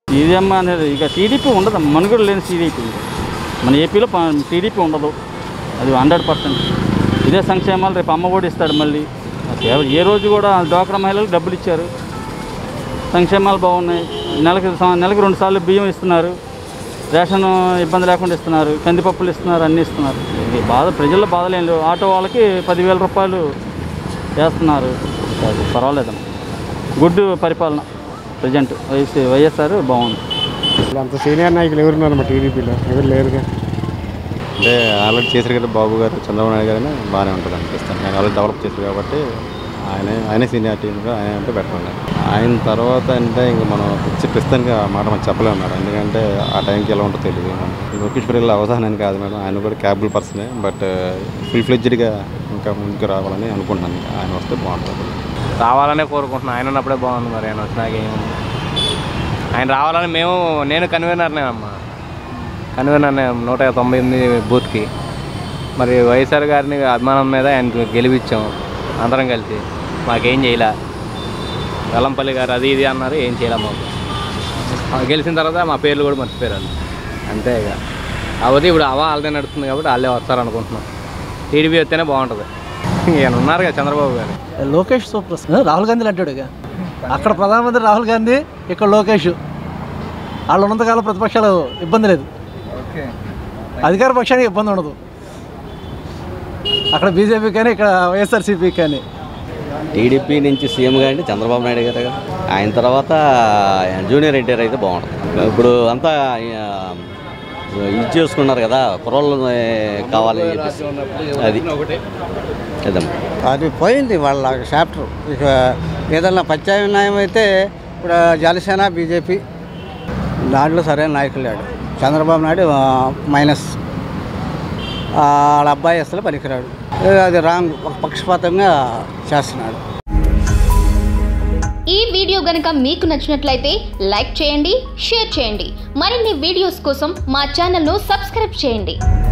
EVM అనేది ఇక TDP ఉండదు మనుగడ లేని టీడీపీ మన ఏపీలో టీడీపీ ఉండదు అది హండ్రెడ్ పర్సెంట్ ఇదే సంక్షేమాలు రేపు అమ్మ కూడా ఇస్తాడు మళ్ళీ కేవలం ఏ రోజు కూడా డ్వాక్రా మహిళలకు డబ్బులు ఇచ్చారు సంక్షేమాలు బాగున్నాయి నెలకి సం- నెలకి రెండు సార్లు బియ్యం ఇస్తున్నారు రేషన్ ఇబ్బంది లేకుండా ఇస్తున్నారు కందిపప్పులు ఇస్తున్నారు అన్నీ ఇస్తున్నారు ఇది బాధ ప్రజల్లో బాధలు ఏం లేవు ఆటో వాళ్ళకి పదివేల రూపాయలు వేస్తున్నారు అది పర్వాలేదన్న గుడ్ పరిపాలన ప్రజెంట్ వైఎస్ వైఎస్ఆర్ బాగుంది అంత సీనియర్ నాయకులు ఎవరున్నారు మా టీడీపీలో ఎవరు లేరుగా అంటే ఆల్రెడీ చేశారు కదా బాబు గారు చంద్రబాబు నాయుడు గారు బాగానే ఉంటుంది అనిపిస్తాను ఆయన ఆల్రెడీ డెవలప్ చేశారు కాబట్టి ఆయన ఆయన సీనియారిటీగా ఆయన అంటే బెటర్ ఉన్నాయి ఆయన తర్వాత అంటే ఇంక మనం పిచ్చి ప్రస్తుతానికి ఆ మాట మనం చెప్పలేము మేడం ఎందుకంటే ఆ టైంకి ఎలా ఉంటుందో తెలియదు లోకేష్ పిల్లల అవసరాన్ని కాదు మేడం ఆయన కూడా క్యాబుల్ పర్సనే బట్ ఫుల్ ఫ్లెడ్జ్డ్గా ఇంకా ముందుకు రావాలని అనుకుంటున్నాను ఆయన వస్తే బాగుంటుంది రావాలనే కోరుకుంటున్నాను ఆయన ఉన్నప్పుడే బాగుంది మరి ఆయన వచ్చినాక ఏముంది ఆయన రావాలని మేము నేను కన్వీనర్నే అమ్మా కన్వీనర్నే నూట తొంభై ఎనిమిది బూత్కి మరి వైఎస్ఆర్ గారిని అభిమానం మీద ఆయనకు గెలిపించాం అందరం కలిసి మాకేం చేయలే వెల్లంపల్లి గారు అది ఇది అన్నారు ఏం చేయలే మాకు ఆ గెలిచిన తర్వాత మా పేర్లు కూడా మర్చిపోయారు వాళ్ళు. అంతే ఇక కాకపోతే ఇప్పుడు అవ వాళ్ళదే నడుస్తుంది కాబట్టి వాళ్ళే వస్తారు అనుకుంటున్నాం టీడీపీ వస్తేనే బాగుంటుంది ఈయన ఉన్నారు కదా చంద్రబాబు గారు లోకేష్ సూపర్ స్టార్. రాహుల్ గాంధీ అంటాడు ఇక అక్కడ ప్రధానమంత్రి రాహుల్ గాంధీ ఇక్కడ లోకేష్ వాళ్ళు ఉన్నంతకాలం ప్రతిపక్షాలు ఇబ్బంది లేదు అధికార పక్షానికి ఇబ్బంది ఉండదు అక్కడ బీజేపీ కానీ ఇక్కడ వైఎస్ఆర్సీపీ కానీ టీడీపీ నుంచి సీఎంగా అంటే చంద్రబాబు నాయుడు గారు కదా ఆయన తర్వాత జూనియర్ ఎన్టీఆర్ అయితే బాగుంటుంది ఇప్పుడు అంతా ఆ, ఇది చేసుకున్నారు కదా కుర్రోళ్ళు కావాలని చెప్పేసి అది కదమ్మా అది పోయింది వాళ్ళ చాప్టర్ ఇక ఏదన్నా ప్రత్యామ్నాయం అయితే ఇప్పుడు జనసేన బీజేపీ దాంట్లో సరైన నాయకులు లేడు చంద్రబాబు నాయుడు ఆ, మైనస్ ఆ, వాళ్ళ అబ్బాయి అసలు పనికిరాడు ఏ, అది రాంగ్ ఒక పక్షపాతంగా చేస్తున్నాడు ఈ వీడియో గనుక మీకు నచ్చినట్లయితే లైక్ చేయండి షేర్ చేయండి మరిన్ని వీడియోస్ కోసం మా ఛానల్ను సబ్స్క్రైబ్ చేయండి